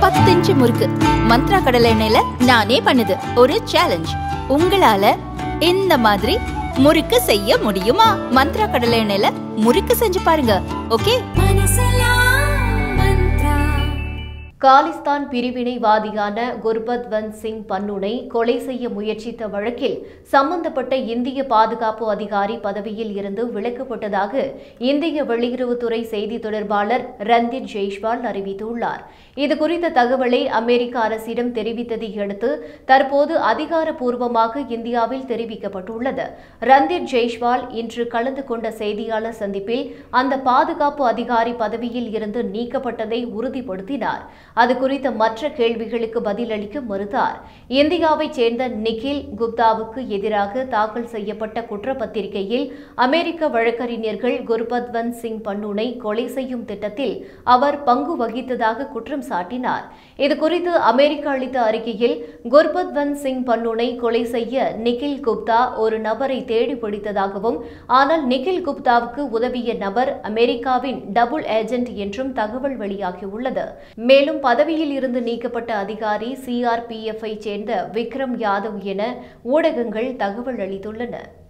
பத்து இன்ச்சு முறுக்கு மந்த்ரா கடலை எண்ணெயில நானே பண்ணுது ஒரு சேலஞ்ச் உங்களால இந்த மாதிரி முறுக்கு செய்ய முடியுமா மந்த்ரா கடலை எண்ணெயில முறுக்கு செஞ்சு பாருங்க ஓகே காலிஸ்தான் பிரிவினைவாதியான குர்பத்வந்த் சிங் பன்னுனை கொலை செய்ய முயற்சித்த வழக்கில் சம்பந்தப்பட்ட இந்திய பாதுகாப்பு அதிகாரி பதவியில் இருந்து விலக்கப்பட்டதாக இந்திய வெளியுறவுத்துறை செய்தி தொடர்பாளர் ரந்தீப் ஜெய்ஷ்வால் அறிவித்துள்ளார் இதுகுறித்த தகவலை அமெரிக்க அரசிடம் தெரிவித்ததை அடுத்து தற்போது அதிகாரப்பூர்வமாக இந்தியாவில் தெரிவிக்கப்பட்டுள்ளது ரந்தீப் ஜெய்ஷ்வால் இன்று கலந்து கொண்ட செய்தியாளர் சந்திப்பில் அந்த பாதுகாப்பு அதிகாரி பதவியில் இருந்து நீக்கப்பட்டதை உறுதிப்படுத்தினார் அது குறித்த மற்ற கேள்விகளுக்கு பதிலளிக்க மறுத்தார் இந்தியாவைச் சேர்ந்த நிகில் குப்தாவுக்கு எதிராக தாக்கல் செய்யப்பட்ட குற்றப்பத்திரிகையில் அமெரிக்க வழக்கறிஞர்கள் குர்பத்வந்த் சிங் பன்னுனை கொலை செய்யும் திட்டத்தில் அவர் பங்கு வகித்ததாக குற்றம் சாட்டினார் இதுகுறித்து அமெரிக்கா அளித்த அறிக்கையில் குர்பத்வந்த் சிங் பன்னுனை கொலை செய்ய நிகில் குப்தா ஒரு நபரை தேடி பிடித்ததாகவும் ஆனால் நிகில் குப்தாவுக்கு உதவிய நபர் அமெரிக்காவின் டபுள் ஏஜென்ட் என்றும் தகவல் வெளியாகியுள்ளது மேலும் பதவியில் இருந்து நீக்கப்பட்ட அதிகாரி சிஆர்பிஎஃப் ஐ சேர்ந்த விக்ரம் யாதவ் என ஊடகங்கள் தகவல் அளித்துள்ளன